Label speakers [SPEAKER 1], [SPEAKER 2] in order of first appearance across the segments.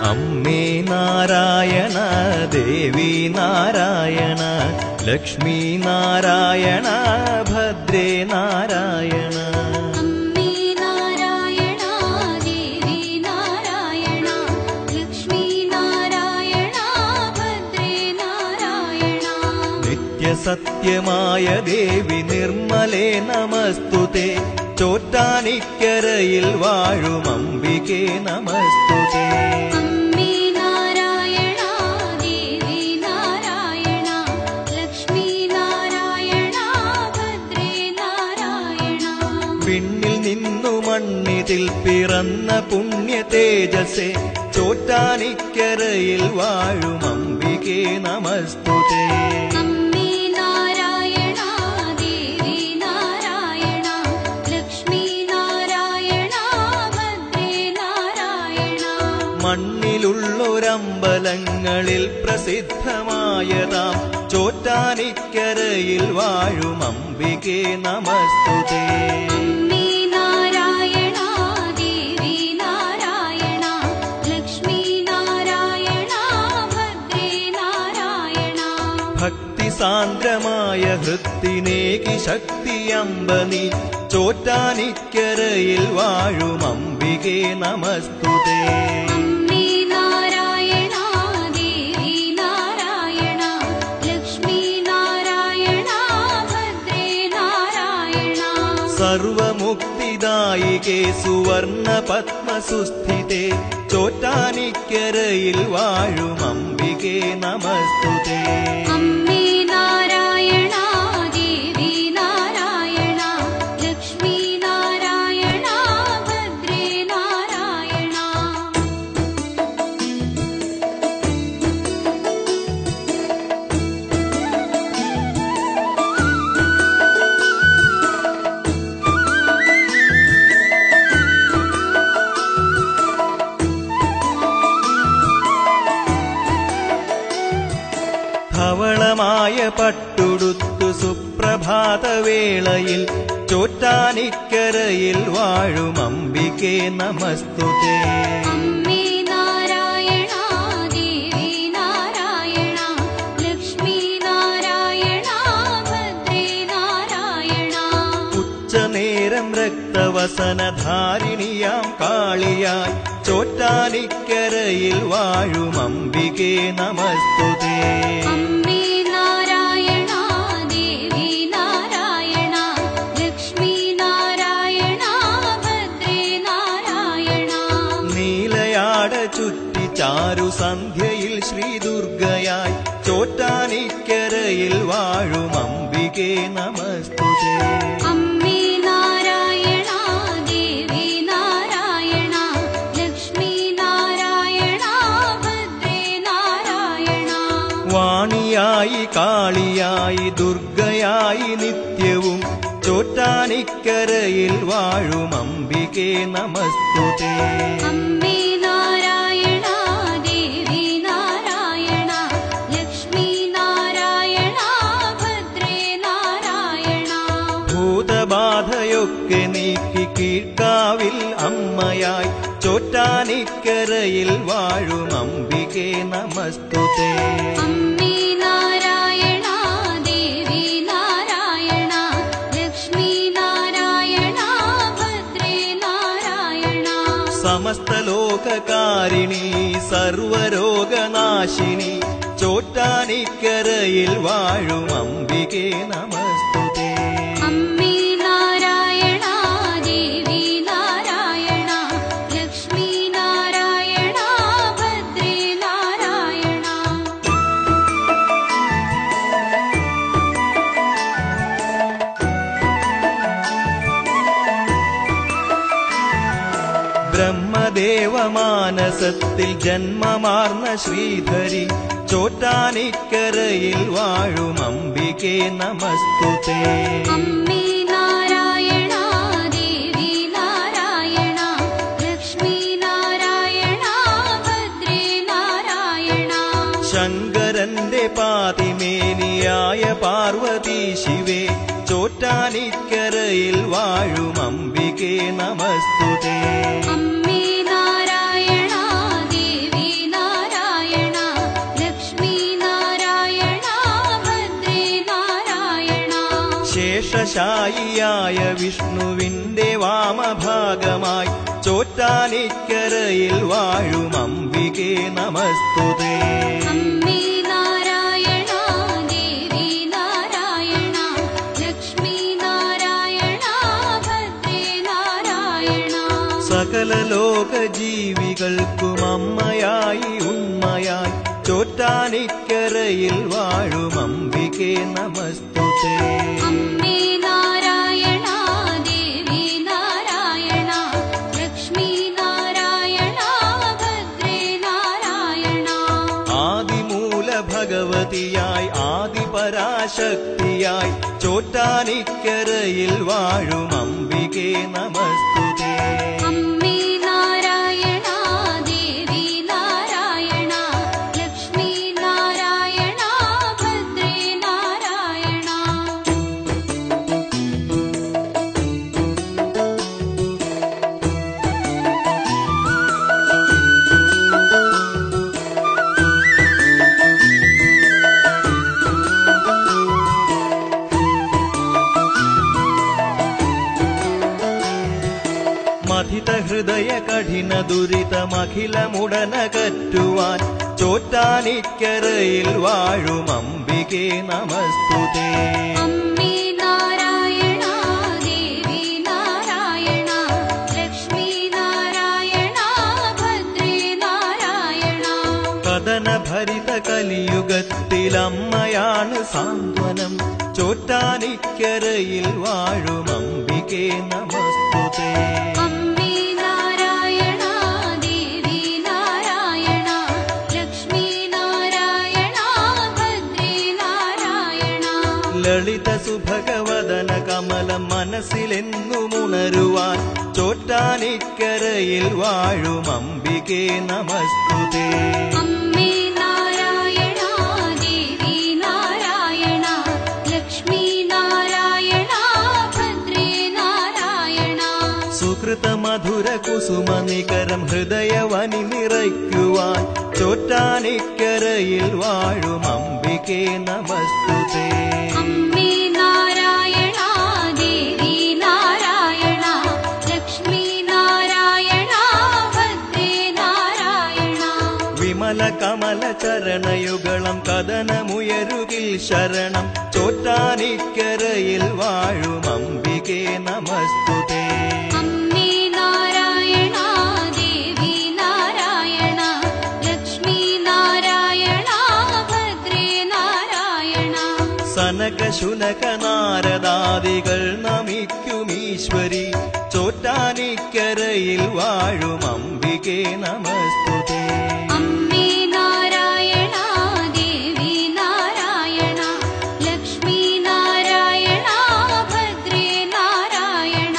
[SPEAKER 1] അമ്മേ നാരായണ ദേവി നാരായണ ലക്ഷ്മി നാരായണ ഭദ്രേ നാരായണ
[SPEAKER 2] അമ്മേ നാരായണ ദേവി നാരായണ ലക്ഷ്മി നാരായണ ഭദ്രേ നാരായണ
[SPEAKER 1] നിത്യസത്യമായ ദേവി നിർമ്മലേ നമസ്തുതേ ചോറ്റാനിക്കരയിൽ വാഴും അംബികേ നമസ്തുതേ
[SPEAKER 2] അമ്മേ നാരായണ ദേവി നാരായണ ലക്ഷ്മി നാരായണ ഭദ്രേ നാരായണ
[SPEAKER 1] വിണ്ണിൽ നിന്നു മണ്ണിതിൽ പിറന്ന പുണ്യ തേജസേ ചോറ്റാനിക്കരയിൽ വാഴും അംബികേ നമസ്തുതേ
[SPEAKER 2] അമ്മേ നാരായണ ദേവി നാരായണ ലക്ഷ്മി നാരായണ ഭദ്രേ നാരായണ
[SPEAKER 1] മണ്ണിലുള്ളൊരമ്പലങ്ങളിൽ പ്രസിദ്ധമായതാം ചോറ്റാനിക്കരയിൽ വാഴും അംബികേ നമസ്തുതേ
[SPEAKER 2] അമ്മേ നാരായണ ദേവി നാരായണ ലക്ഷ്മി നാരായണ ഭദ്രേ നാരായണ
[SPEAKER 1] ഭക്തി സാന്ദ്രമായ ഹൃത്തിനേകി ശക്തിയമ്പനി ചോറ്റാനിക്കരയിൽ വാഴും അംബികേ നമസ്തുതേ
[SPEAKER 2] അമ്മേ നാരായണ ദേവി നാരായണ ലക്ഷ്മി നാരായണ ഭദ്രേ നാരായണ
[SPEAKER 1] സർവമുക്തിദായികേ സുവർണ പത്മസുസ്ഥിതേ ചോറ്റാനിക്കരയിൽ വാഴും അംബികേ നമസ്തുതേ
[SPEAKER 2] അമ്മേ നാരായണ ദേവി നാരായണ ലക്ഷ്മി നാരായണ ഭദ്രേ നാരായണ
[SPEAKER 1] ധവളമായ പട്ടുടുത്തു സുപ്രഭാതവേളയിൽ ചോറ്റാനിക്കരയിൽ വാഴും അംബികേ നമസ്തുതേ
[SPEAKER 2] അമ്മേ നാരായണ ദേവി നാരായണ ലക്ഷ്മി നാരായണ ഭദ്രേ നാരായണ
[SPEAKER 1] ഉച്ചനേരം രക്തവസനധാരിണിയാം കാളിയായി ചോറ്റാനിക്കരയിൽ വാഴും അംബികേ നമസ്തുതേ
[SPEAKER 2] അമ്മേ നാരായണ ദേവി നാരായണ ലക്ഷ്മി നാരായണ ഭദ്രേ നാരായണ
[SPEAKER 1] നീലയാട ചുറ്റി ചാരു സന്ധ്യയിൽ ശ്രീദുർഗയായി ചോറ്റാനിക്കരയിൽ വാഴും അംബികേ നമസ്തുതേ
[SPEAKER 2] അമ്മേ നാരായണ ദേവി നാരായണ ലക്ഷ്മി നാരായണ ഭദ്രേ നാരായണ
[SPEAKER 1] വാണിയായി കാളിയായി ദുർഗയായി നിത്യവും ചോറ്റാനിക്കരയിൽ വാഴും അംബികേ നമസ്തുതേ
[SPEAKER 2] അമ്മേ നാരായണ ദേവി നാരായണ ലക്ഷ്മി നാരായണ ഭദ്രേ നാരായണ
[SPEAKER 1] ഭൂതബാധയൊക്കെ നീക്കി കീഴ്ക്കാവിൽ അമ്മയായി ചോറ്റാനിക്കരയിൽ വാഴും അംബികേ നമസ്തുതേ
[SPEAKER 2] അമ്മേ നാരായണ ദേവി നാരായണ ലക്ഷ്മി നാരായണ ഭദ്രേ നാരായണ
[SPEAKER 1] സമസ്ത ലോകകാരിണി സർവരോഗനാശിനി ചോറ്റാനിക്കരയിൽ വാഴും അംബികേ നമസ്തുതേ
[SPEAKER 2] അമ്മേ നാരായണ ദേവി നാരായണ ലക്ഷ്മി നാരായണ ഭദ്രേ നാരായണ
[SPEAKER 1] ബ്രഹ്മദേവമാനസത്തിൽ ജന്മമാർന്ന ശ്രീധരി ചോറ്റാനിക്കരയിൽ വാഴും അംബികേ നമസ്തുതേ
[SPEAKER 2] അമ്മേ നാരായണ ദേവി നാരായണ ലക്ഷ്മി നാരായണ ഭദ്രേ നാരായണ
[SPEAKER 1] ശങ്കരന്റെ പാതിമേനിയായ പാർവതി ശിവേ ചോറ്റാനിക്കരയിൽ വാഴും അംബികേ നമസ്തുതേ
[SPEAKER 2] അമ്മേ നാരായണ ദേവി
[SPEAKER 1] വിശ്വശായിയായ വിഷ്ണുവിന്റെ വാമഭാഗമായി ചോറ്റാനിക്കരയിൽ വാഴും അംബികേ നമസ്തുതേ
[SPEAKER 2] അമ്മേ നാരായണ ദേവി നാരായണ ലക്ഷ്മി നാരായണ ഭദ്രേ നാരായണ
[SPEAKER 1] സകല ലോക ജീവികൾക്കും അമ്മയായി ഉണ്മയായി ചോറ്റാനിക്കരയിൽ വാഴും അംബികേ നമസ്തുതേ
[SPEAKER 2] അമ്മേ നാരായണ ദേവി നാരായണ ലക്ഷ്മി നാരായണ ഭദ്രേ നാരായണ
[SPEAKER 1] ആദിമൂല ഭഗവതിയായി ആദിപരാശക്തിയായി ചോറ്റാനിക്കരയിൽ വാഴും അംബികേ നമസ്തുതേ
[SPEAKER 2] അമ്മേ നാരായണ ദേവി നാരായണ ലക്ഷ്മി നാരായണ ഭദ്രേ നാരായണ
[SPEAKER 1] മഥിത ഹൃദയ കഠിന ദുരിതമഖിലമുടനകറ്റുവാൻ ചോറ്റാനിക്കരയിൽ വാഴും അംബികേ നമസ്തുതേ
[SPEAKER 2] അമ്മേ നാരായണ ദേവി നാരായണ ലക്ഷ്മി നാരായണ ഭദ്രേ നാരായണ
[SPEAKER 1] കഥന ഭരിത കലിയുഗത്തിൽ അമ്മയാണ് സാന്ത്വനം ചോറ്റാനിക്കരയിൽ വാഴും അംബികേ നമസ്തുതേ
[SPEAKER 2] അമ്മേ നാരായണ ദേവി നാരായണ ലക്ഷ്മി നാരായണ ഭദ്രേ നാരായണ
[SPEAKER 1] ലളിത സുഭഗവദന കമലം മനസ്സിലെന്നുമുണരുവാൻ ചോറ്റാനിക്കരയിൽ വാഴും അംബികേ നമസ്തുതേ
[SPEAKER 2] അമ്മേ നാരായണ ദേവി നാരായണ ലക്ഷ്മി നാരായണ ഭദ്രേ നാരായണ
[SPEAKER 1] സുഹൃത മധുര കുസുമ നികരം ഹൃദയവനി നിറയ്ക്കുവാൻ ചോറ്റാനിക്കരയിൽ വാഴും അംബികേ നമസ്തുതേ
[SPEAKER 2] അമ്മേ നാരായണ ദേവി നാരായണ ലക്ഷ്മി നാരായണ ഭദ്രേ നാരായണ
[SPEAKER 1] വിമല കമല ചരണയുഗളം കഥനമുയരുകിൽ ശരണം ചോറ്റാനിക്കരയിൽ വാഴും അംബികേ നമസ്തുതേ
[SPEAKER 2] അമ്മേ നാരായണ ദേവി നാരായണ ലക്ഷ്മി നാരായണ ഭദ്രേ നാരായണ
[SPEAKER 1] സനക ശുനക നാരദാദികൾ നമിക്കുമീശ്വരി ചോറ്റാനിക്കരയിൽ വാഴും അംബികേ നമസ്തുതേ
[SPEAKER 2] അമ്മേ നാരായണ ദേവി നാരായണ ലക്ഷ്മി നാരായണ ഭദ്രേ നാരായണ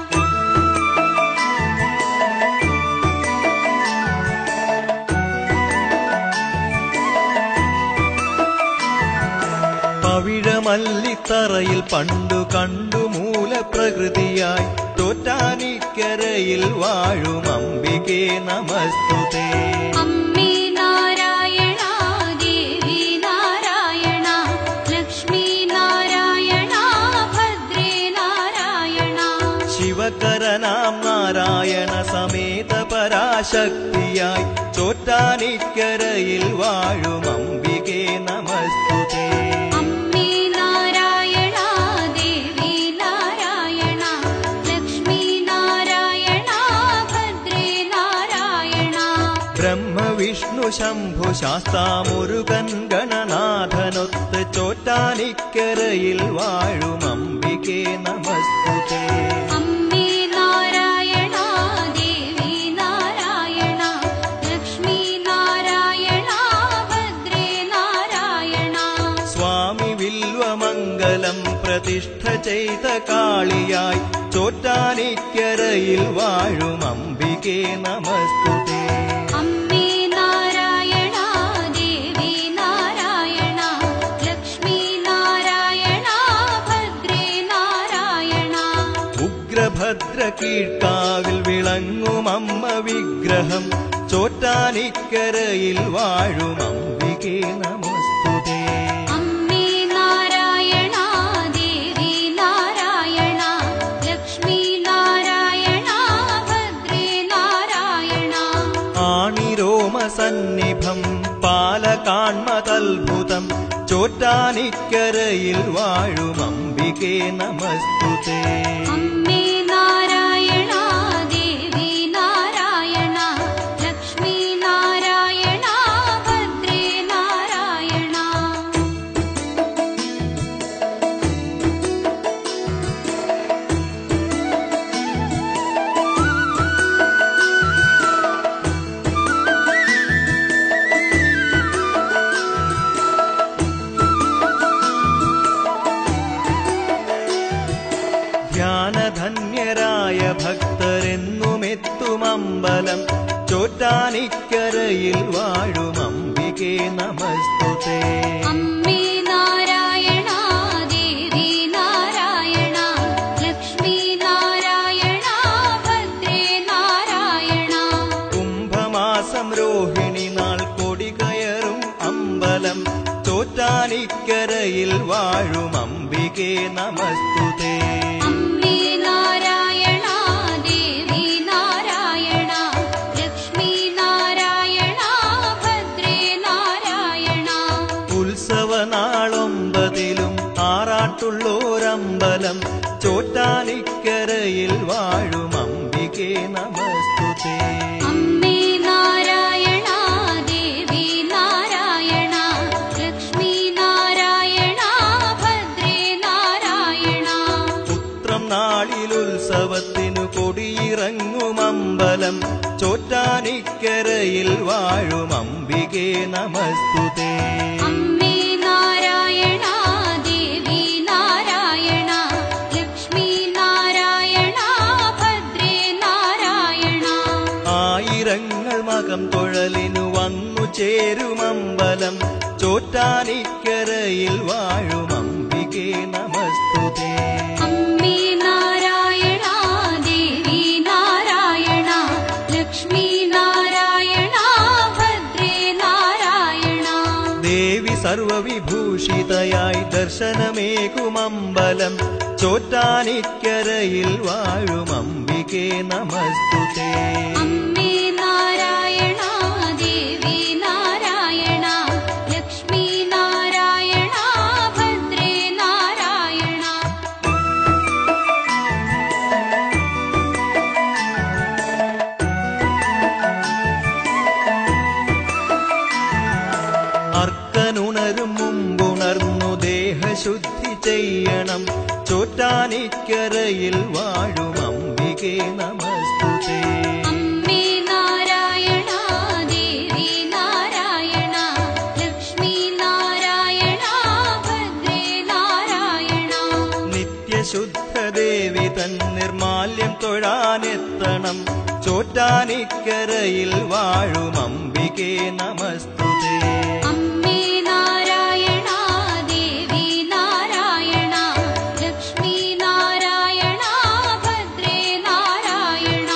[SPEAKER 1] പവിഴമല്ലിത്തറയിൽ പണ്ടു കണ്ടു മൂലപ്രകൃതിയായി തോറ്റാനിക്കരയിൽ വാഴും അംബികേ നമസ്തുതേ
[SPEAKER 2] അമ്മേ നാരായണ ദേവി നാരായണ ലക്ഷ്മി നാരായണ ഭദ്രേ നാരായണ
[SPEAKER 1] ശിവകരനാം നാരായണ സമേത പരാശക്തിയായി ചോറ്റാനിക്കരയിൽ വാഴും അംബികേ നമസ്തുതേ
[SPEAKER 2] അമ്മേ നാരായണ ദേവി നാരായണ ലക്ഷ്മി നാരായണ ഭദ്രേ നാരായണ
[SPEAKER 1] ബ്രഹ്മവിഷ്ണു ശംഭു ശാസ്താമുരുകൻ ഗണനാഥനൊത്ത് ചോറ്റാനിക്കരയിൽ വാഴും അംബികേ നമസ്തുതേ
[SPEAKER 2] അമ്മേ നാരായണ ദേവി നാരായണ ലക്ഷ്മി നാരായണ ഭദ്രേ നാരായണ
[SPEAKER 1] സ്വാമി വില്വമംഗലം പ്രതിഷ്ഠ ചെയ്ത കാളിയായി ചോറ്റാനിക്കരയിൽ വാഴും അംബികേ നമസ്തുതേ
[SPEAKER 2] അമ്മേ നാരായണ ദേവി നാരായണ ലക്ഷ്മി നാരായണ ഭദ്രേ നാരായണ
[SPEAKER 1] ഉഗ്രഭദ്ര കീഴ്ക്കാവിൽ വിളങ്ങും അമ്മ വിഗ്രഹം ചോറ്റാനിക്കരയിൽ വാഴും അംബികേ നമസ്തുതേ
[SPEAKER 2] അമ്മേ നാരായണ ദേവി നാരായണ
[SPEAKER 1] പാണിരോമസന്നിഭം പാലകാൺമതത്ഭുതം ചോറ്റാനിക്കരയിൽ വാഴും അംബികേ നമസ്തുതേ
[SPEAKER 2] അമ്മേ നാരായണ ദേവി നാരായണ ലക്ഷ്മി നാരായണ ഭദ്രേ നാരായണ
[SPEAKER 1] ധ്യാനധന്യരായ ഭക്തരെന്നുമെത്തുമമ്പലം ചോറ്റാനിക്കരയിൽ വാഴും അംബികേ നമസ്തുതേ
[SPEAKER 2] അമ്മേ നാരായണ ദേവി നാരായണ ലക്ഷ്മി നാരായണ ഭദ്രേ നാരായണ
[SPEAKER 1] കുംഭമാസം രോഹിണി നാൾ കൊടി കയറും അമ്പലം ചോറ്റാനിക്കരയിൽ വാഴും അംബികേ നമസ്തുതേ
[SPEAKER 2] അമ്മേ നാരായണ ദേവി നാരായണ ലക്ഷ്മി നാരായണ ഭദ്രേ നാരായണ
[SPEAKER 1] ഉത്സവനാളൊമ്പതിലും ആറാട്ടുള്ളോരമ്പലം ചോറ്റാനിക്കരയിൽ വാഴും അംബികേ നമസ്തുതേ
[SPEAKER 2] അമ്മേ നാരായണ ദേവി നാരായണ ലക്ഷ്മി നാരായണ ഭദ്രേ നാരായണ
[SPEAKER 1] പുത്രം നാളിലുത്സവത്തിനു കൊടിയിറങ്ങും അമ്പലം ചോറ്റാനിക്കരയിൽ വാഴും അംബികേ നമസ്തുതേ
[SPEAKER 2] അമ്മേ നാരായണ ദേവി നാരായണ ലക്ഷ്മി നാരായണ ഭദ്രേ നാരായണ
[SPEAKER 1] ആയിരങ്ങൾ മകം തൊഴലിനു വന്നു ചേരുമമ്പലം ചോറ്റാനിക്കരയിൽ വാഴും അംബികേ നമസ്തുതേ
[SPEAKER 2] അമ്മേ നാരായണ ദേവി നാരായണ ലക്ഷ്മി നാരായണ ഭദ്രേ നാരായണ
[SPEAKER 1] ദേവി സർവവിഭൂഷിതയായി ദർശനമേകുമമ്പലം ചോറ്റാനിക്കരയിൽ വാഴും അംബികേ നമസ്തുതേ
[SPEAKER 2] അമ്മേ നാരായണ ദേവി നാരായണ ലക്ഷ്മി നാരായണ ഭദ്രേ നാരായണ
[SPEAKER 1] അർക്കനുണരും മുമ്പുണർന്നു ദേഹശുദ്ധി ചെയ്യണം ചോറ്റാനിക്കരയിൽ വാഴും അംബികേ നമസ്തുതേ
[SPEAKER 2] അമ്മേ നാരായണ ദേവി നാരായണ ലക്ഷ്മി നാരായണ ഭദ്രേ നാരായണ
[SPEAKER 1] നിത്യശുദ്ധദേവി തൻ നിർമാല്യം തൊഴാനെത്തണം ചോറ്റാനിക്കരയിൽ വാഴും അംബികേ നമസ്തുതേ
[SPEAKER 2] അമ്മേ നാരായണ ദേവി നാരായണ ലക്ഷ്മി നാരായണ ഭദ്രേ നാരായണ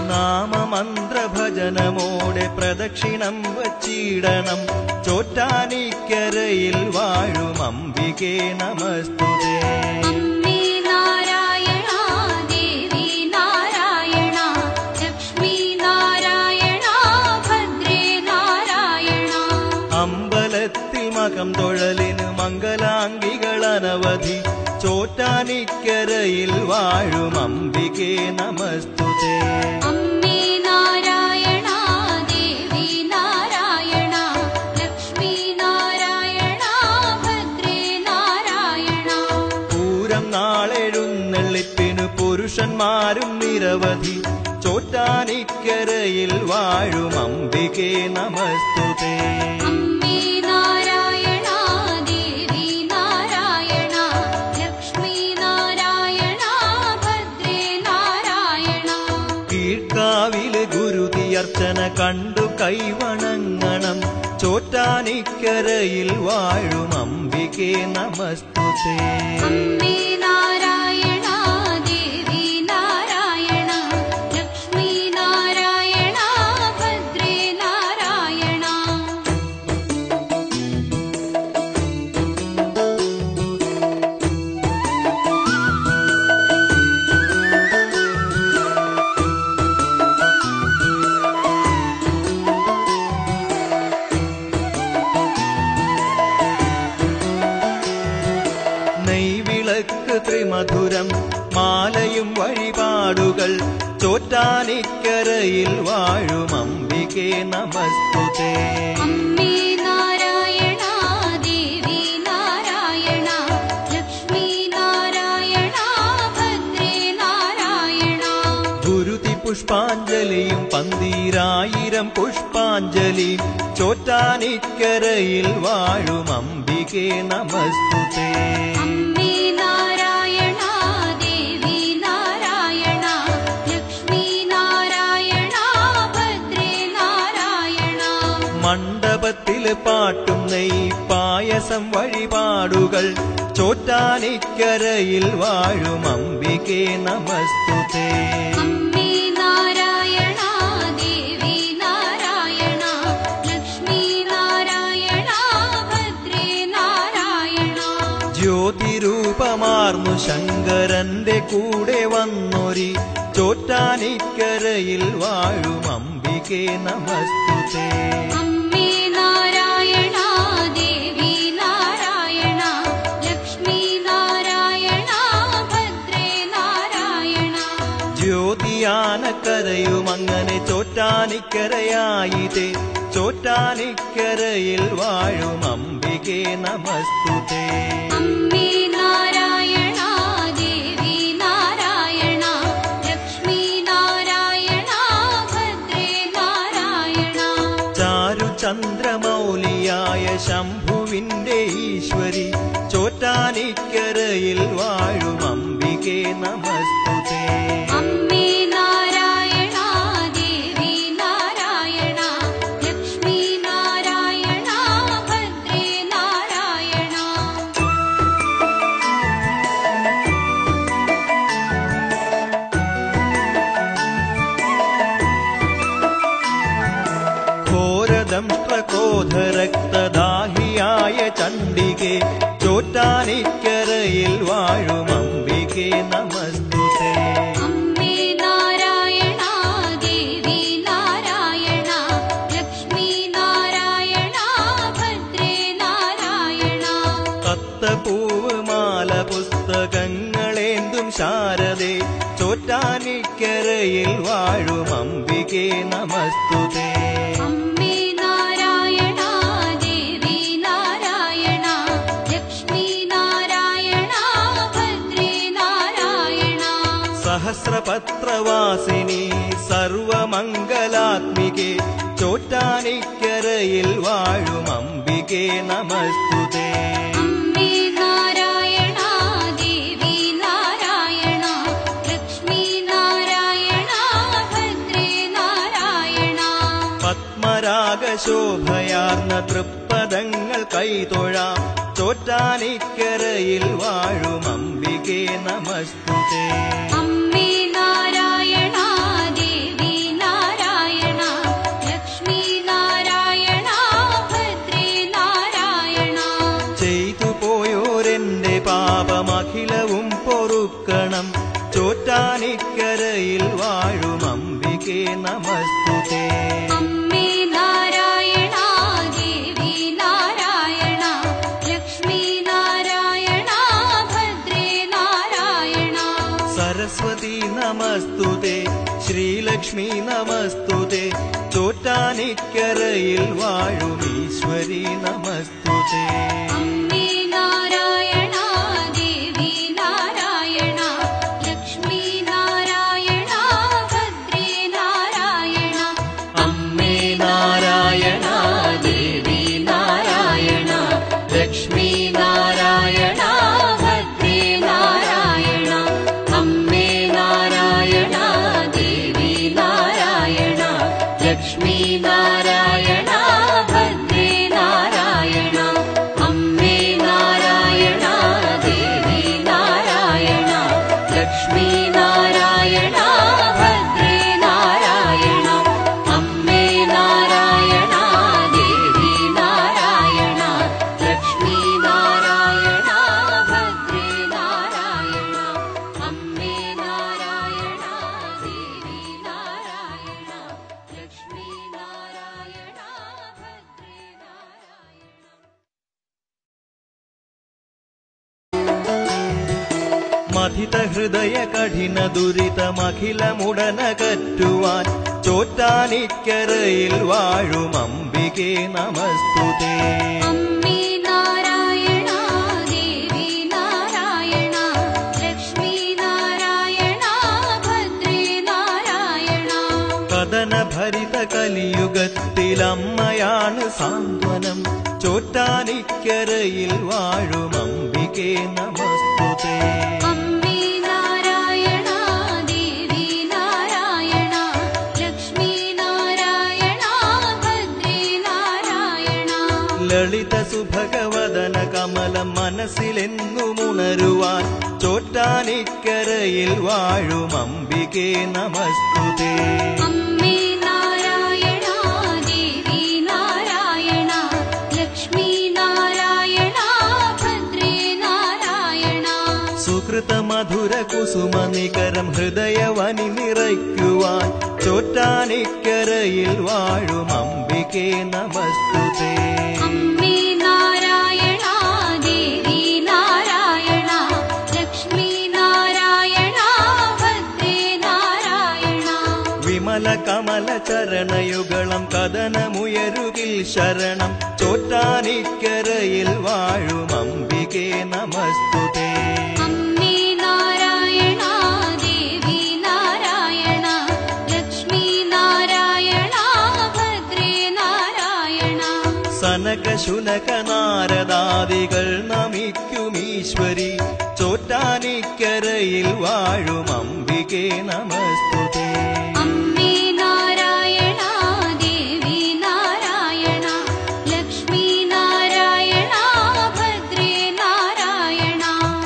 [SPEAKER 1] നാമമന്ത്രഭജനമോടെ പ്രദക്ഷിണം വച്ചിടണം ചോറ്റാനിക്കരയിൽ വാഴും അംബികേ നമസ്തുതേ
[SPEAKER 2] അമ്മേ നാരായണ ദേവി നാരായണ ലക്ഷ്മി നാരായണ ഭദ്രേ നാരായണ
[SPEAKER 1] അമ്പലത്തിൽ മകം തൊഴലിന് മംഗലാംഗികൾ അനവധി ചോറ്റാനിക്കരയിൽ വാഴും അംബികേ നമസ്തുതേ
[SPEAKER 2] അമ്മേ നാരായണ ദേവി നാരായണ ലക്ഷ്മി നാരായണ ഭദ്രേ നാരായണ
[SPEAKER 1] പൂരം നാളെഴുന്നള്ളിപ്പിനു പുരുഷന്മാരും നിരവധി ചോറ്റാനിക്കരയിൽ വാഴും അംബികേ നമസ്തുതേ
[SPEAKER 2] അമ്മേ നാരായണ ദേവി നാരായണ ലക്ഷ്മി നാരായണ ഭദ്രേ നാരായണ
[SPEAKER 1] കീഴ്ക്കാവില് ഗുരുതിയർച്ചന കണ്ടു കൈവണങ്ങണം ചോറ്റാനിക്കരയിൽ വാഴും അംബികേ നമസ്തുതേ
[SPEAKER 2] അമ്മേ നാരായണ ദേവി നാരായണ ലക്ഷ്മി നാരായണ ഭദ്രേ നാരായണ
[SPEAKER 1] ും കണ്ടു ത്രിമധുരം മാലയും വഴിപാടുകൾ ചോറ്റാനിക്കരയിൽ വാഴും അംബികെ നമസ്തുതേ
[SPEAKER 2] അമ്മേ നാരായണ ദേവി നാരായണ ലക്ഷ്മി നാരായണ ഭദ്രേ നാരായണ
[SPEAKER 1] ഗുരുതി പുഷ്പാഞ്ജലിയും പന്തീരായിരം പുഷ്പാഞ്ജലിയും ചോറ്റാനിക്കരയിൽ വാഴും അംബികെ നമസ്തുതേ
[SPEAKER 2] അമ്മേ നാരായണ ദേവി നാരായണ ലക്ഷ്മി നാരായണ ഭദ്രേ നാരായണ
[SPEAKER 1] മണ്ഡപത്തില് പാട്ടും നെയ് പായസം വഴിപാടുകൾ ചോറ്റാനിക്കരയിൽ വാഴും അംബികെ നമസ്തുതേ
[SPEAKER 2] അമ്മേ നാരായണ ദേവി നാരായണ ലക്ഷ്മി നാരായണ ഭദ്രേ നാരായണ
[SPEAKER 1] ജ്യോതിരൂപമാർന്നു ശങ്കരന്റെ കൂടെ വന്നൊരി ചോറ്റാനിക്കരയിൽ വാഴും അംബികെ നമസ്തുതേ
[SPEAKER 2] അമ്മേ നാരായണ ദേവി നാരായണ ലക്ഷ്മി നാരായണ ഭദ്രേ നാരായണ
[SPEAKER 1] ജ്യോതിയാനക്കരയും അങ്ങനെ ചോറ്റാനിക്കരയായിതേ ചോറ്റാനിക്കരയിൽ വാഴും അംബികെ നമസ്തുതേ
[SPEAKER 2] അമ്മേ നാരായണ ദേവി നാരായണ ലക്ഷ്മി നാരായണ ഭദ്രേ നാരായണ
[SPEAKER 1] ചാരുചന്ദ്രമൗലിയായ ശംഭുവിന്റെ ഈശ്വരി ചോറ്റാനിക്കരയിൽ വാഴും അംബികെ നമസ്തുതേ
[SPEAKER 2] അമ്മേ നാരായണ ദേവി നാരായണ ലക്ഷ്മി നാരായണ ഭദ്രേ നാരായണ
[SPEAKER 1] ഘോരദംഷ്ട്രകോധരക്തദാഹിയായ ചണ്ഡികെ ചോറ്റാനിക്കരയിൽ വാഴും അംബികെ നമസ്തുതേ
[SPEAKER 2] അമ്മേ നാരായണ ദേവി നാരായണ ലക്ഷ്മി നാരായണ ഭദ്രേ നാരായണ
[SPEAKER 1] കത്തപ്പൂവ് മാല പുസ്തകങ്ങളേന്തും ശാരദേ ചോറ്റാനിക്കരയിൽ വാഴും അംബികെ നമസ്തുതേ
[SPEAKER 2] അമ്മേ നാരായണ ദേവി നാരായണ ലക്ഷ്മി നാരായണ ഭദ്രേ നാരായണ
[SPEAKER 1] സഹസ്രപത്രവാസിനി സർവമംഗലാത്മികെ ചോറ്റാനിക്കരയിൽ വാഴും അംബികെ നമസ്തുതേ
[SPEAKER 2] അമ്മേ നാരായണ ദേവി നാരായണ ലക്ഷ്മി നാരായണ ഭദ്രേ നാരായണ
[SPEAKER 1] പത്മരാഗശോഭയാർന്ന തൃപ്പദങ്ങൾ കൈതൊഴാം ചോറ്റാനിക്കരയിൽ വാഴും അംബികെ നമസ്തുതേ
[SPEAKER 2] അമ്മേ നാരായണ ദേവി നാരായണ ലക്ഷ്മി നാരായണ ഭദ്രേ നാരായണ
[SPEAKER 1] ചെയ്തു പോയോരെന്റെ പാപമഖിലവും പൊറുക്കണം ചോറ്റാനിക്കരയിൽ വാഴും അംബികെ നമസ്തുതേ
[SPEAKER 2] അമ്മേ നാരായണ ദേവി നാരായണ ലക്ഷ്മി നാരായണ ഭദ്രേ നാരായണ
[SPEAKER 1] സരസ്വതി നമസ്തുതേ ശ്രീലക്ഷ്മി നമസ്തുതേ ചോറ്റാനിക്കരയിൽ വാഴും ഈശ്വരി നമസ്തുതേ
[SPEAKER 2] അമ്മേ നാരായണ ദേവി നാരായണ ലക്ഷ്മി നാരായണ ഭദ്രേ നാരായണ
[SPEAKER 1] അമ്മേ നാരായണ ദേവി നാരായണ ലക്ഷ്മി നാരായണ ഭദ്രേ നാരായണ അമ്മേ നാരായണ ദേവി നാരായണ ലക്ഷ്മി നാരായണ ഭദ്രേ നാരായണ അമ്മേ
[SPEAKER 3] മഥിത ഹൃദയ കഠിന ദുരിതമഖിലമുടനകറ്റുവാൻ ചോറ്റാനിക്കരയിൽ വാഴും അംബികേ നമസ്തുതേ
[SPEAKER 2] അമ്മേ നാരായണ ദേവി നാരായണ ലക്ഷ്മി നാരായണ ഭദ്രേ നാരായണ
[SPEAKER 3] കഥനഭരിത കലിയുഗത്തിലമ്മയാണ് സാന്ത്വനം ചോറ്റാനിക്കരയിൽ വാഴും അംബികേ നമസ്തുതേ
[SPEAKER 2] അമ്മേ നാരായണ ദേവി നാരായണ ലക്ഷ്മി നാരായണ ഭദ്രേ നാരായണ
[SPEAKER 3] ലളിത സുഭഗവദന കമലം മനസ്സിലെന്നുമുണരുവാൻ ചോറ്റാനിക്കരയിൽ വാഴും അംബികേ നമസ്തുതേ
[SPEAKER 2] അമ്മേ നാരായണ ദേവി നാരായണ ലക്ഷ്മി നാരായണ ഭദ്രേ നാരായണ
[SPEAKER 3] സുഹൃത മധുര കുസുമ നികരം ഹൃദയവനി നിറയ്ക്കുവാൻ ചോറ്റാനിക്കരയിൽ വാഴും അംബികേ നമസ്തുതേ
[SPEAKER 2] അമ്മേ നാരായണ ദേവി നാരായണ ലക്ഷ്മി നാരായണ ഭദ്രേ നാരായണ
[SPEAKER 3] വിമല കമല ചരണയുഗളം കഥനമുയരുകിൽ ശരണം ചോറ്റാനിക്കരയിൽ വാഴും അംബികേ നമസ്തുതേ
[SPEAKER 2] അമ്മേ നാരായണ ദേവി നാരായണ ലക്ഷ്മി നാരായണ ഭദ്രേ നാരായണ
[SPEAKER 3] സനക ശുനക നാരദാദികൾ നമിക്കുമീശ്വരി ചോറ്റാനിക്കരയിൽ വാഴും അംബികേ നമസ്തുതേ
[SPEAKER 2] അമ്മേ നാരായണ ദേവി നാരായണ ലക്ഷ്മി നാരായണ ഭദ്രേ നാരായണ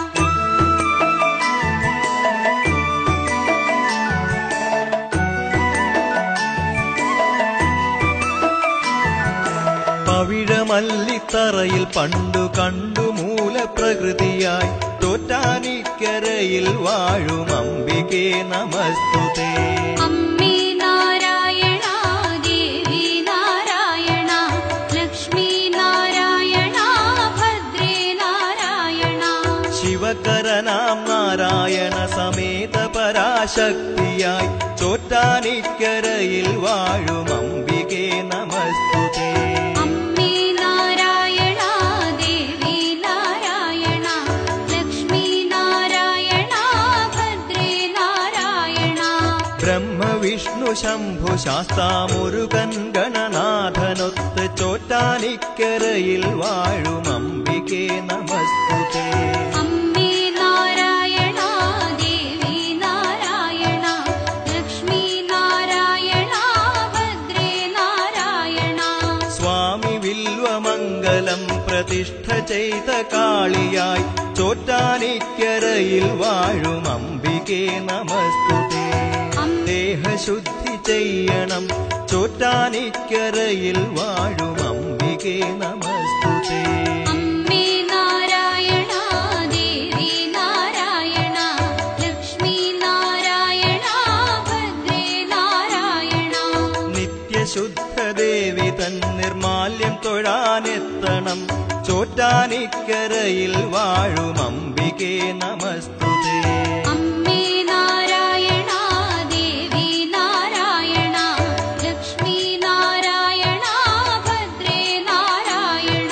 [SPEAKER 3] പവിഴമല്ലിത്തറയിൽ പണ്ടു കണ്ടു മൂലപ്രകൃതിയായി തോറ്റാനിക്കരയിൽ വാഴും അംബികേ നമസ്തുതേ
[SPEAKER 2] അമ്മേ നാരായണ ദേവി നാരായണ ലക്ഷ്മി നാരായണ ഭദ്രേ നാരായണ
[SPEAKER 3] ശിവകരനാം നാരായണ സമേത പരാശക്തിയായി ചോറ്റാനിക്കരയിൽ വാഴും അംബികേ നമസ്തുതേ
[SPEAKER 2] അമ്മേ നാരായണ ദേവി നാരായണ ലക്ഷ്മി നാരായണ ഭദ്രേ നാരായണ
[SPEAKER 3] ബ്രഹ്മവിഷ്ണു ശംഭു ശാസ്താമുരുകൻ ഗണനാഥനൊത്ത് ചോറ്റാനിക്കരയിൽ വാഴും അംബികേ നമസ്തുതേ
[SPEAKER 2] അമ്മേ നാരായണ ദേവി നാരായണ ലക്ഷ്മി നാരായണ ഭദ്രേ നാരായണ
[SPEAKER 3] സ്വാമി വില്വമംഗലം പ്രതിഷ്ഠ ചെയ്ത കാളിയായി ചോറ്റാനിക്കരയിൽ വാഴും അംബികേ നമസ്തുതേ ദേഹശുദ്ധി ചെയ്യണം ചോറ്റാനിക്കരയിൽ വാഴും അംബികേ നമസ്തുതേ
[SPEAKER 2] അമ്മേ നാരായണ ദേവി നാരായണ ലക്ഷ്മി നാരായണ ഭദ്രേ നാരായണ
[SPEAKER 3] നിത്യശുദ്ധദേവി തൻ നിർമാല്യം തൊഴാനെത്തണം ചോറ്റാനിക്കരയിൽ വാഴും അംബികേ നമസ്തുതേ
[SPEAKER 2] അമ്മേ നാരായണ ദേവി നാരായണ ലക്ഷ്മി നാരായണ ഭദ്രേ നാരായണ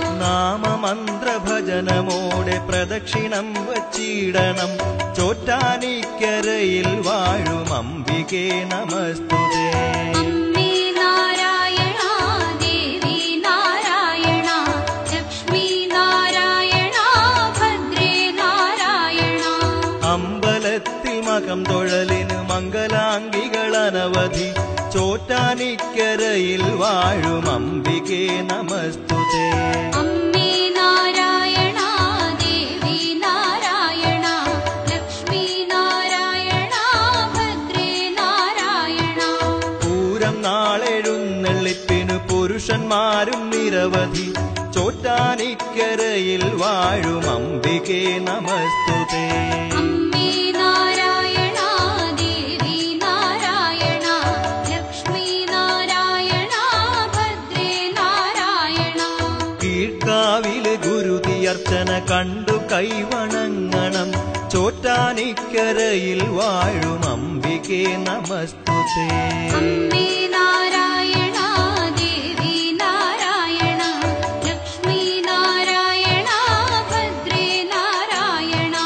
[SPEAKER 3] നാമമന്ത്രഭജനമോടെ പ്രദക്ഷിണം വച്ചിടണം ചോറ്റാനിക്കരയിൽ വാഴും അംബികേ നമസ്തുതേ
[SPEAKER 2] അമ്മേ നാരായണ ദേവി നാരായണ ലക്ഷ്മി നാരായണ ഭദ്രേ നാരായണ
[SPEAKER 3] അമ്പലത്തിൽ മകം തൊഴലിന് മംഗലാംഗികൾ അനവധി ചോറ്റാനിക്കരയിൽ വാഴും അംബികേ നമസ്തുതേ
[SPEAKER 2] അമ്മേ നാരായണ ദേവി നാരായണ ലക്ഷ്മി നാരായണ ഭദ്രേ നാരായണ
[SPEAKER 3] പൂരം നാളെഴുന്നള്ളിപ്പിനു പുരുഷന്മാരും നിരവധി ചോറ്റാനിക്കരയിൽ വാഴും അംബികേ നമസ്തുതേ
[SPEAKER 2] അമ്മേ നാരായണ ദേവി നാരായണ ലക്ഷ്മി നാരായണ ഭദ്രേ നാരായണ
[SPEAKER 3] കീഴ്ക്കാവില് ഗുരുതിയർച്ചന കണ്ടു കൈവണങ്ങണം ചോ ചോറ്റാനിക്കരയിൽ വാഴും അംബികേ നമസ്തുതേ
[SPEAKER 2] അമ്മേ നാരായണ ദേവി നാരായണ ലക്ഷ്മി നാരായണ ഭദ്രേ നാരായണ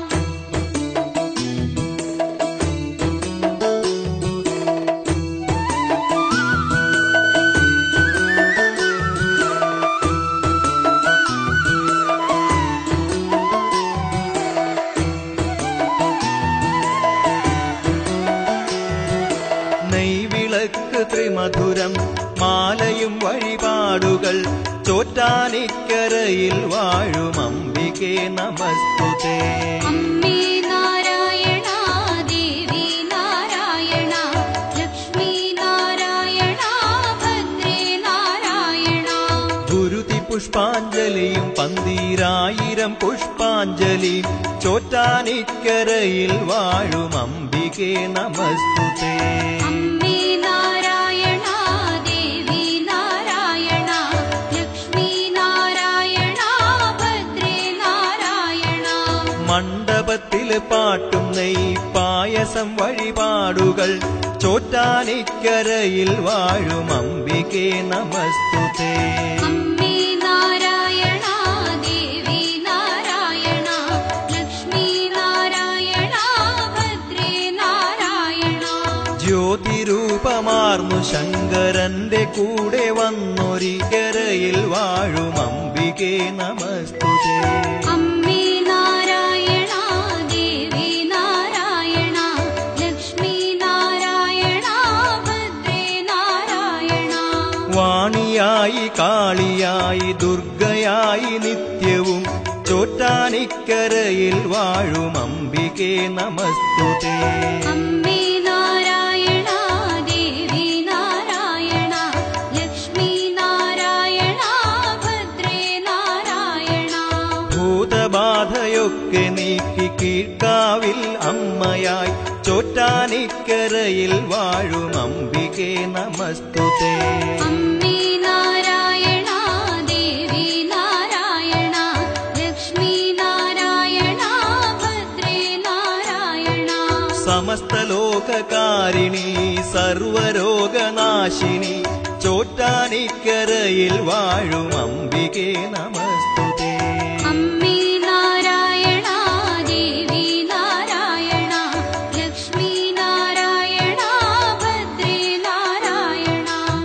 [SPEAKER 3] നെയ്വിളക്ക് ത്രിമധുരം മാലയും വഴിപാടുകൾ ചോറ്റാനിക്കരയിൽ വാഴും അംബികേ നമസ്തുതേ
[SPEAKER 2] അമ്മേ നാരായണ ദേവി നാരായണ ലക്ഷ്മി നാരായണ ഭദ്രേ നാരായണ
[SPEAKER 3] ഗുരുതി പുഷ്പാഞ്ജലിയും പന്തീരായിരം പുഷ്പാഞ്ജലിയും ചോറ്റാനിക്കരയിൽ വാഴും അംബികേ നമസ്തുതേ
[SPEAKER 2] അമ്മേ നാരായണ ദേവി നാരായണ ലക്ഷ്മി നാരായണ ഭദ്രേ നാരായണ
[SPEAKER 3] മണ്ഡപത്തിൽ പാട്ടും നെയ് പായസം വഴിപാടുകൾ ചോറ്റാനിക്കരയിൽ വാഴും അംബികേ നമസ്തുതേ
[SPEAKER 2] അമ്മേ നാരായണ ദേവി നാരായണ ലക്ഷ്മി നാരായണ ഭദ്രേ നാരായണ
[SPEAKER 3] ജ്യോതിരൂപമാർന്നു ശങ്കരന്റെ കൂടെ വന്നൊരിക്കരയിൽ വാഴും അംബികേ നമസ്തുതേ
[SPEAKER 2] അമ്മേ നാരായണ ദേവി നാരായണ ലക്ഷ്മി നാരായണ ഭദ്രേ നാരായണ
[SPEAKER 3] വാണിയായി കാളിയായി ദുർഗയായി നിത്യവും ചോറ്റാനിക്കരയിൽ വാഴും അംബികേ നമസ്തുതേ
[SPEAKER 2] അമ്മേ നാരായണ ദേവി നാരായണ ലക്ഷ്മി നാരായണ ഭദ്രേ നാരായണ
[SPEAKER 3] ഭൂതബാധയൊക്കെ നീക്കി കീഴ്ക്കാവിൽ അമ്മയായി ചോറ്റാനിക്കരയിൽ വാഴും അംബികേ നമസ്തുതേ
[SPEAKER 2] അമ്മേ നാരായണ ദേവി നാരായണ ലക്ഷ്മി നാരായണ ഭദ്രേ നാരായണ
[SPEAKER 3] സമസ്ത ലോകകാരിണി സർവരോഗനാശിനി ചോറ്റാനിക്കരയിൽ വാഴും അംബികേ നമസ്തുതേ
[SPEAKER 2] അമ്മേ നാരായണ ദേവി നാരായണ ലക്ഷ്മി നാരായണ ഭദ്രേ നാരായണ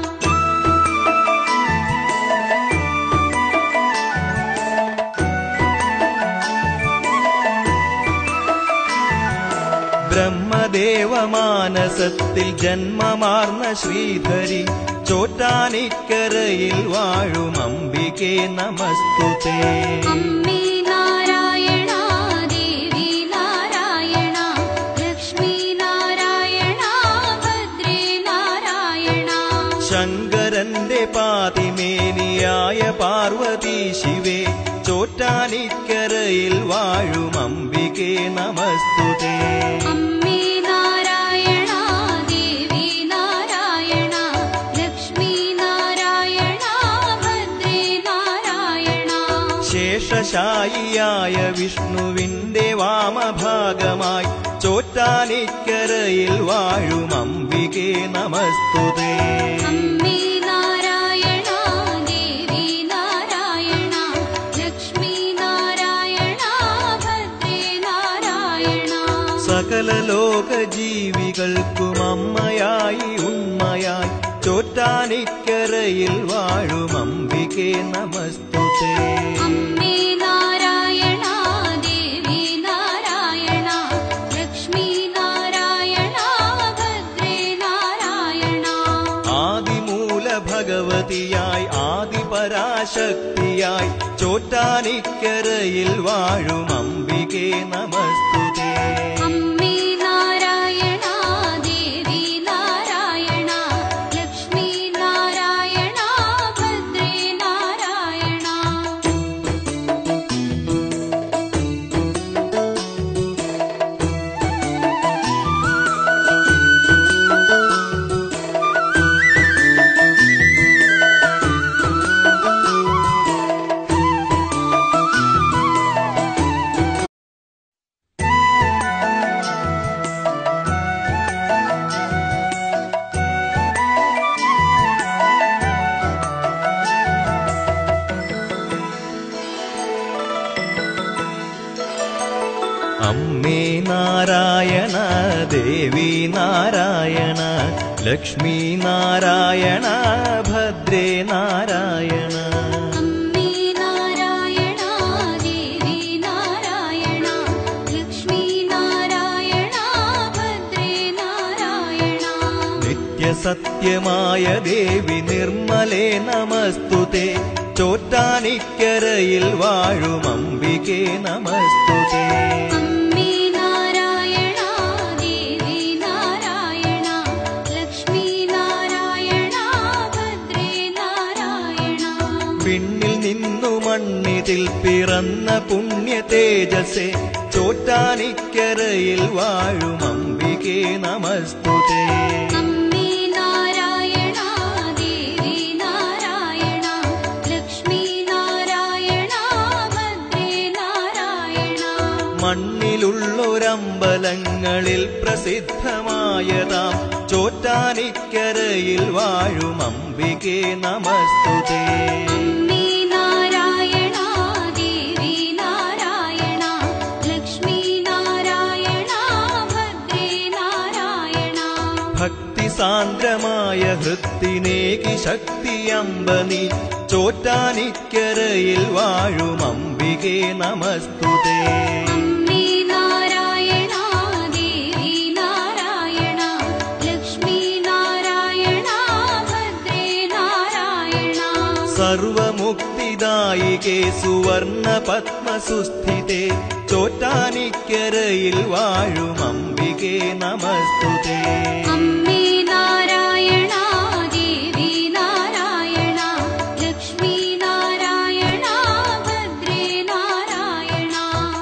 [SPEAKER 3] ബ്രഹ്മദേവമാനസത്തിൽ ജന്മമാർന്ന ശ്രീധരി ചോറ്റാനിക്കരയിൽ വാഴും അംബികേ നമസ്തുതേ
[SPEAKER 2] അമ്മേ നാരായണ ദേവി നാരായണ ലക്ഷ്മി നാരായണ ഭദ്രേ നാരായണ
[SPEAKER 3] ശങ്കരന്റെ പാതിമേനിയായ പാർവതി ശിവേ ചോറ്റാനിക്കരയിൽ വാഴും അംബികേ നമസ്തുതേ
[SPEAKER 2] അമ്മേ നാരായണ ദേവി നാരായണ ലക്ഷ്മി നാരായണ ഭദ്രേ നാരായണ
[SPEAKER 3] ശേഷശായിയായ വിഷ്ണുവിന്റെ വാമഭാഗമായി ചോറ്റാനിക്കരയിൽ വാഴും അംബികേ നമസ്തുതേ
[SPEAKER 2] അമ്മേ നാരായണ ദേവി നാരായണ ലക്ഷ്മി നാരായണ ഭദ്രേ നാരായണ
[SPEAKER 3] സകല ലോക ജീവികൾക്കും അമ്മയായി ഉമ്മയായി ചോറ്റാനിക്കരയിൽ വാഴും അംബികേ നമസ്തുതേ
[SPEAKER 2] അമ്മേ നാരായണ ദേവി നാരായണ ലക്ഷ്മി നാരായണ ഭദ്രേ നാരായണ
[SPEAKER 3] ആദിമൂല ഭഗവതിയായി ആദിപരാശക്തിയായി ചോറ്റാനിക്കരയിൽ വാഴും അംബികേ നമസ്തുതേ
[SPEAKER 2] അമ്മേ നാരായണ ദേവി നാരായണ ലക്ഷ്മി നാരായണ ഭദ്രേ നാരായണ
[SPEAKER 3] ും അമ്മേ നാരായണ ദേവി നാരായണ ലക്ഷ്മി നാരായണ ഭദ്രേ നാരായണ
[SPEAKER 2] അമ്മേ നാരായണ ദേവി നാരായണ ലക്ഷ്മി നാരായണ ഭദ്രേ നാരായണ
[SPEAKER 3] നിത്യസത്യമായ ദേവി നിർമ്മലേ നമസ്തുതേ ചോറ്റാനിക്കരയിൽ വാഴും അംബികേ നമസ്തുതേ
[SPEAKER 2] അമ്മേ നാരായണ ദേവി നാരായണ ലക്ഷ്മി നാരായണ ഭദ്രേ നാരായണ
[SPEAKER 3] പിന്നിൽ നിന്നു മണ്ണിതിൽ പിറന്ന പുണ്യ തേജസേ ചോറ്റാനിക്കരയിൽ വാഴും അംബികേ നമസ്തുതേ
[SPEAKER 2] അമ്മേ നാരായണ ദേവി നാരായണ ലക്ഷ്മി നാരായണ ഭദ്രേ നാരായണ
[SPEAKER 3] മണ്ണിലുള്ളൊരമ്പലങ്ങളിൽ പ്രസിദ്ധമായതാം ചോറ്റാനിക്കരയിൽ വാഴും അംബികേ നമസ്തുതേ
[SPEAKER 2] അമ്മേ നാരായണ ദേവി നാരായണ ലക്ഷ്മി നാരായണ ഭദ്രേ നാരായണ
[SPEAKER 3] ഭക്തി സാന്ദ്രമായ ഹൃത്തിനേകി ശക്തിയമ്പനി ചോറ്റാനിക്കരയിൽ വാഴും അംബികേ നമസ്തുതേ
[SPEAKER 2] അമ്മേ നാരായണ ദേവി നാരായണ ലക്ഷ്മി നാരായണ ഭദ്രേ നാരായണ
[SPEAKER 3] സർവമുക്തിദായികേ സുവർണ പത്മസുസ്ഥിതേ ചോറ്റാനിക്കരയിൽ വാഴും അംബികേ നമസ്തുതേ
[SPEAKER 2] അമ്മേ നാരായണ ദേവി നാരായണ ലക്ഷ്മി നാരായണ ഭദ്രേ നാരായണ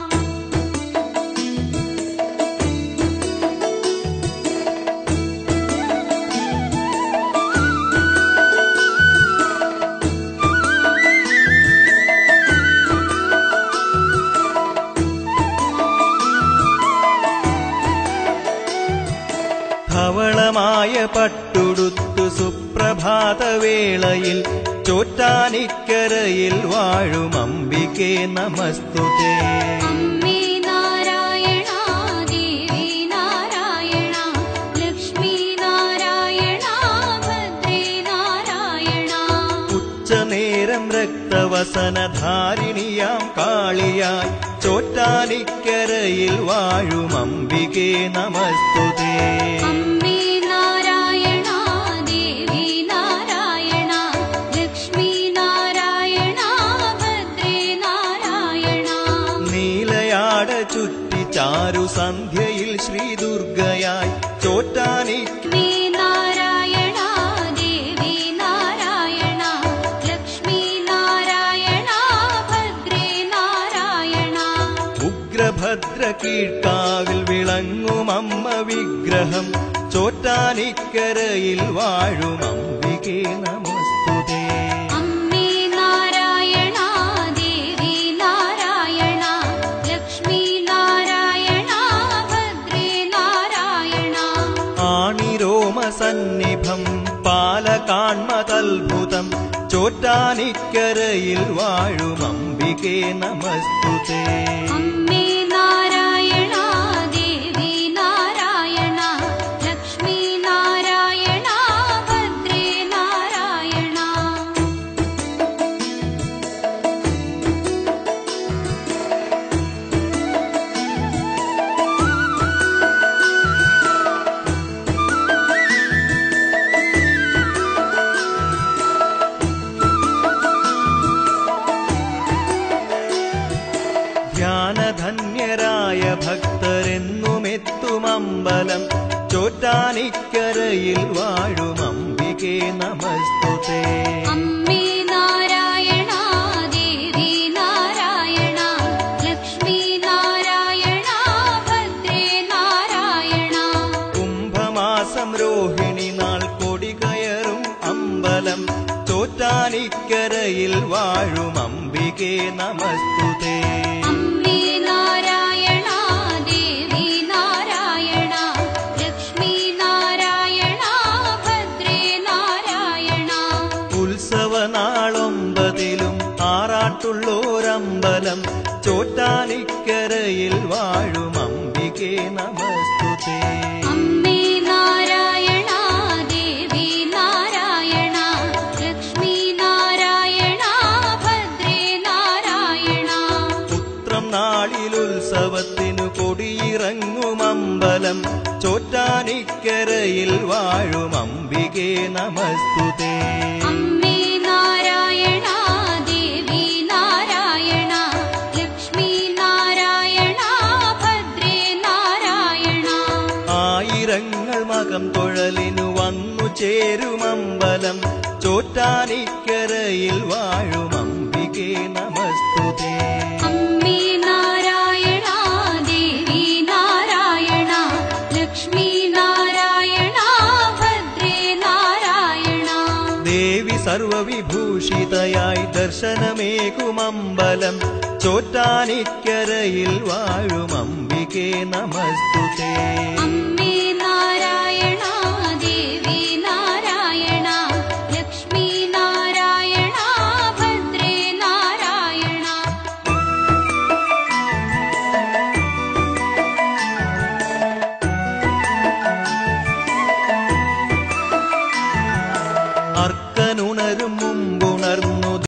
[SPEAKER 3] ധവളമായ പട്ടുടുത്തു സുപ്രഭാതവേളയിൽ ചോറ്റാനിക്കരയിൽ വാഴും അംബികേ നമസ്തുതേ
[SPEAKER 2] അമ്മേ നാരായണ ദേവി നാരായണ ലക്ഷ്മി നാരായണ ഭദ്രേ നാരായണ
[SPEAKER 3] ഉച്ചനേരം രക്തവസനധാരിണിയാം കാളിയായി ചോറ്റാനിക്കരയിൽ വാഴും അംബികേ നമസ്തുതേ
[SPEAKER 2] അമ്മേ നാരായണ ദേവി നാരായണ ലക്ഷ്മി നാരായണ ഭദ്രേ നാരായണ
[SPEAKER 3] നീലയാട ചുറ്റി ചാരു സന്ധ്യയിൽ ശ്രീദുർഗയായി ചോറ്റാനിക്ക
[SPEAKER 2] ലക്ഷ്മി നാരായണ ദേവി നാരായണ ലക്ഷ്മി നാരായണ ഭദ്രേ നാരായണ
[SPEAKER 3] ഉഗ്രഭദ്ര കീഴ്ക്കാവിൽ വിളങ്ങും അമ്മ വിഗ്രഹം ചോറ്റാനിക്കരയിൽ വാഴും അംബികേ നമസ്തുതേ
[SPEAKER 2] അമ്മേ നാരായണ ദേവി നാരായണ ലക്ഷ്മി നാരായണ ഭദ്രേ നാരായണ
[SPEAKER 3] ആണിരോമ സന്നിഭം പാലകാൺമതത്ഭുതം ചോറ്റാനിക്കരയിൽ വാഴും അംബികേ നമസ്തുതേ
[SPEAKER 2] അമ്മേ നാരായണ ദേവി നാരായണ ലക്ഷ്മി നാരായണ ഭദ്രേ നാരായണ
[SPEAKER 3] ധ്യാനധന്യരായ ഭക്തരെന്നുമെത്തും അമ്പലം ചോറ്റാനിക്കരയിൽ വാഴും അംബികേ നമസ്തുതേ
[SPEAKER 2] അമ്മേ നാരായണ ദേവി നാരായണ ലക്ഷ്മി നാരായണ ഭദ്രേ നാരായണ
[SPEAKER 3] കുംഭമാസം രോഹിണി നാൾ കൊടി കയറും അമ്പലം ചോറ്റാനിക്കരയിൽ വാഴും അംബികേ നമസ്തുതേ
[SPEAKER 2] അമ്മേ നാരായണ ദേവി നാരായണ ലക്ഷ്മി നാരായണ ഭദ്രേ നാരായണ
[SPEAKER 3] ഉത്സവനാളൊമ്പതിലും ആറാട്ടുള്ളോരാ ഒരമ്പലം ചോറ്റാനിക്കരയിൽ വാഴും അംബികേ നമസ്തുതേ
[SPEAKER 2] അമ്മേ നാരായണ ദേവി നാരായണ ലക്ഷ്മി നാരായണ ഭദ്രേ നാരായണ
[SPEAKER 3] പുത്രം നാളിലുത്സവത്തിനു കൊടിയിറങ്ങും അമ്പലം ചോറ്റാനിക്കരയിൽ വാഴും അംബികേ നമസ്തുതേ
[SPEAKER 2] അമ്മേ നാരായണ ദേവി നാരായണ ലക്ഷ്മി നാരായണ ഭദ്രേ നാരായണ
[SPEAKER 3] ആയിരങ്ങൾ മകം തൊഴലിനു വന്നു ചേരുമമ്പലം ചോറ്റാനിക്കരയിൽ വാഴും അംബികേ നമസ്തുതേ
[SPEAKER 2] അമ്മേ നാരായണ ദേവി നാരായണ ലക്ഷ്മി നാരായണ ഭദ്രേ നാരായണ
[SPEAKER 3] ദേവി സർവവിഭൂഷിതയായി ദർശനമേകുമമ്പലം ചോറ്റാനിക്കരയിൽ വാഴും അംബികേ നമസ്തുതേ
[SPEAKER 2] അമ്മേ